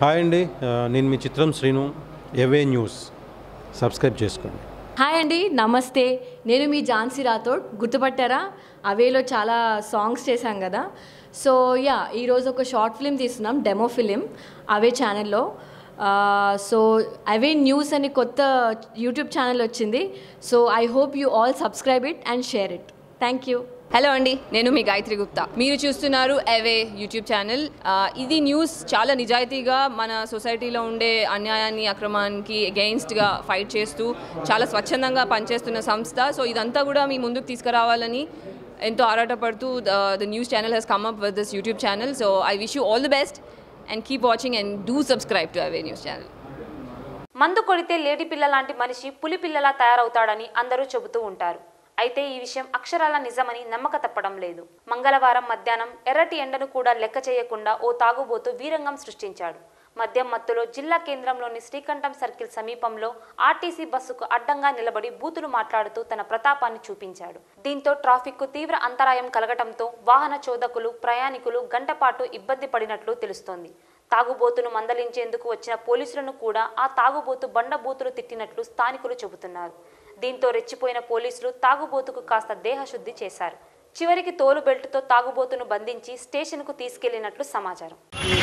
hi అండి ఆ, నేను మీ చిత్రం శ్రీను ఎవే న్యూస్ సబ్స్క్రైబ్ చేసుకోండి హాయ్ అండి నమస్తే నేను మీ ఝాన్సీ రాథోడ్ గుర్తుపట్టారా అవేలో చాలా సాంగ్స్ చేశాం కదా సో యా ఈరోజు ఒక షార్ట్ ఫిలిం తీస్తున్నాం డెమో ఫిలిం అవే ఛానల్లో సో అవే న్యూస్ అని కొత్త యూట్యూబ్ ఛానల్ వచ్చింది so I hope you all subscribe it and share it thank you hello అండి నేను మీ గాయత్రి గుప్తా మీరు చూస్తున్నారు అవే యూట్యూబ్ ఛానల్ ఆ, ఇది న్యూస్ చాలా నిజాయితీగా మన సొసైటీలో ఉండే అన్యాయాన్ని అక్రమానికి అగెయిన్స్ట్గా ఫైట్ చేస్తూ చాలా స్వచ్ఛందంగా పనిచేస్తున్న సంస్థ సో ఇదంతా కూడా మీ ముందుకు తీసుకురావాలని ఎంతో ఆరాటపడుతూ the news channel has come up with this YouTube channel so I wish you all the best and keep watching and do subscribe to away news channel మందు కొడితే లేడి పిల్ల లాంటి మనిషి పులి పిల్లలా తయారవుతాడని అందరూ చెబుతూ ఉంటారు అయితే ఈ విషయం అక్షరాల నిజమని నమ్మక తప్పడం లేదు మంగళవారం మధ్యాహ్నం ఎర్రటి ఎండను కూడా లెక్క చేయకుండా ఓ తాగుబోతు వీరంగం సృష్టించాడు మద్యం మత్తులో జిల్లా కేంద్రంలోని శ్రీకంఠం సర్కిల్ సమీపంలో ఆర్టీసీ బస్సుకు అడ్డంగా నిలబడి బూతులు మాట్లాడుతూ తన ప్రతాపాన్ని చూపించాడు దీంతో ట్రాఫిక్ కు తీవ్ర అంతరాయం కలగటంతో వాహన చోదకులు ప్రయాణికులు గంటపాటు ఇబ్బంది పడినట్లు తెలుస్తోంది తాగుబోతును మందలించేందుకు వచ్చిన పోలీసులను కూడా ఆ తాగుబోతు బండబూతులు తిట్టినట్లు స్థానికులు చెబుతున్నారు దీంతో రెచ్చిపోయిన పోలీసులు తాగుబోతుకు కాస్త దేహశుద్ధి చేశారు చివరికి తోలు బెల్టుతో తాగుబోతును బంధించి స్టేషన్కు తీసుకెళ్లినట్లు సమాచారం